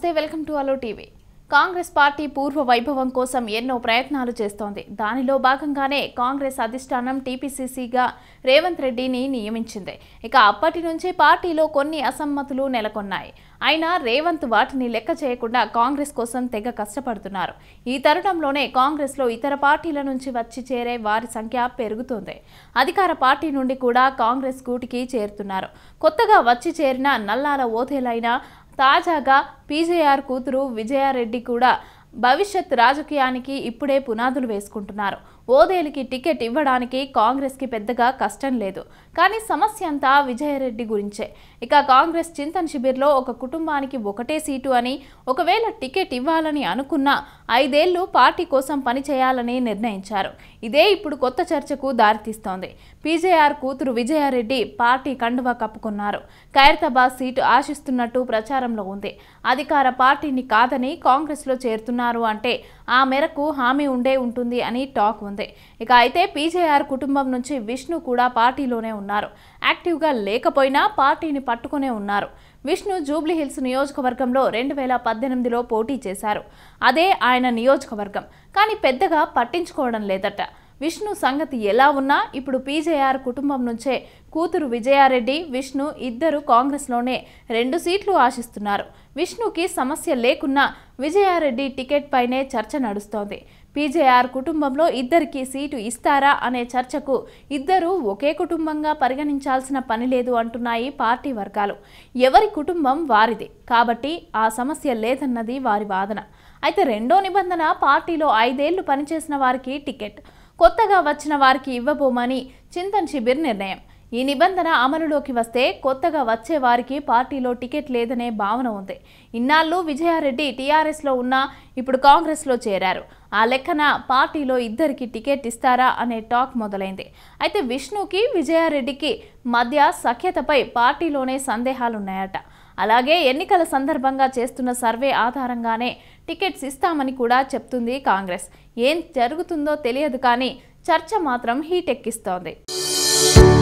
welcome to అలో TV Congress party పూర్వ వైభవం కోసం ఎన్నో ప్రయత్నాలు చేస్తోంది దానిలో భాగంగానే కాంగ్రెస్ అధిష్టానం టీపీసీసీగా రేవంత్ రెడ్డిని నియమించింది ఇక అప్పటి నుంచి పార్టీలో కొన్ని అసమ్మతులు నెలకొన్నాయి అయినా రేవంత్ వాటిని లెక్క చేయకుండా కాంగ్రెస్ కోసం తెగ కష్టపడుతున్నారు ఈ తరుణంలోనే కాంగ్రెస్లో ఇతర పార్టీల నుంచి వచ్చి చేరే వారి సంఖ్య పెరుగుతోంది అధికార పార్టీ నుండి కూడా కాంగ్రెస్ గూటికి చేరుతున్నారు కొత్తగా వచ్చి చేరిన నల్లాల ఓథేలైన తాజాగా పీజేఆర్ కూతురు విజయారెడ్డి కూడా భవిష్యత్ రాజకీయానికి ఇప్పుడే పునాదులు వేసుకుంటున్నారు ఓదేలికి టికెట్ ఇవ్వడానికి కాంగ్రెస్కి పెద్దగా కష్టం లేదు కానీ సమస్య అంతా విజయారెడ్డి గురించే ఇక కాంగ్రెస్ చింతన్ శిబిర్లో ఒక కుటుంబానికి ఒకటే సీటు అని ఒకవేళ టికెట్ ఇవ్వాలని అనుకున్నా ఐదేళ్లు పార్టీ కోసం పనిచేయాలని నిర్ణయించారు ఇదే ఇప్పుడు కొత్త చర్చకు దారితీస్తోంది పీజేఆర్ కూతురు విజయారెడ్డి పార్టీ కండువా కప్పుకున్నారు ఖైరతాబాద్ సీటు ఆశిస్తున్నట్టు ప్రచారంలో ఉంది అధికార పార్టీని కాదని కాంగ్రెస్లో చేరుతున్నారు అంటే ఆ మేరకు హామీ ఉండే ఉంటుంది అని టాక్ ఉంది ఇక అయితే పీజేఆర్ కుటుంబం నుంచి విష్ణు కూడా పార్టీలోనే ఉన్నారు యాక్టివ్గా లేకపోయినా పార్టీని పట్టుకునే ఉన్నారు విష్ణు జూబ్లీహిల్స్ నియోజకవర్గంలో రెండు వేల పద్దెనిమిదిలో పోటీ చేశారు అదే ఆయన నియోజకవర్గం కానీ పెద్దగా పట్టించుకోవడం లేదట విష్ణు సంగతి ఎలా ఉన్నా ఇప్పుడు పీజేఆర్ కుటుంబం నుంచే కూతురు విజయారెడ్డి విష్ణు ఇద్దరు కాంగ్రెస్లోనే రెండు సీట్లు ఆశిస్తున్నారు విష్ణుకి సమస్య లేకున్నా విజయారెడ్డి టికెట్ పైనే చర్చ నడుస్తోంది పీజేఆర్ కుటుంబంలో ఇద్దరికి సీటు ఇస్తారా అనే చర్చకు ఇద్దరు ఒకే కుటుంబంగా పరిగణించాల్సిన పని లేదు అంటున్నాయి పార్టీ వర్గాలు ఎవరి కుటుంబం వారిది కాబట్టి ఆ సమస్య లేదన్నది వారి వాదన అయితే రెండో నిబంధన పార్టీలో ఐదేళ్లు పనిచేసిన వారికి టికెట్ కొత్తగా వచ్చిన వారికి ఇవ్వబోమని చింతన్ శిబిర్ నిర్ణయం ఈ నిబంధన అమలులోకి వస్తే కొత్తగా వచ్చే వారికి పార్టీలో టికెట్ లేదనే భావన ఉంది ఇన్నాళ్ళు విజయారెడ్డి టీఆర్ఎస్లో ఉన్నా ఇప్పుడు కాంగ్రెస్లో చేరారు ఆ లెక్కన పార్టీలో ఇద్దరికి టికెట్ ఇస్తారా అనే టాక్ మొదలైంది అయితే విష్ణుకి విజయారెడ్డికి మధ్య సఖ్యతపై పార్టీలోనే సందేహాలున్నాయట అలాగే ఎన్నికల సందర్భంగా చేస్తున్న సర్వే ఆధారంగానే టికెట్స్ ఇస్తామని కూడా చెప్తుంది కాంగ్రెస్ ఏం జరుగుతుందో తెలియదు కానీ చర్చ మాత్రం హీటెక్కిస్తోంది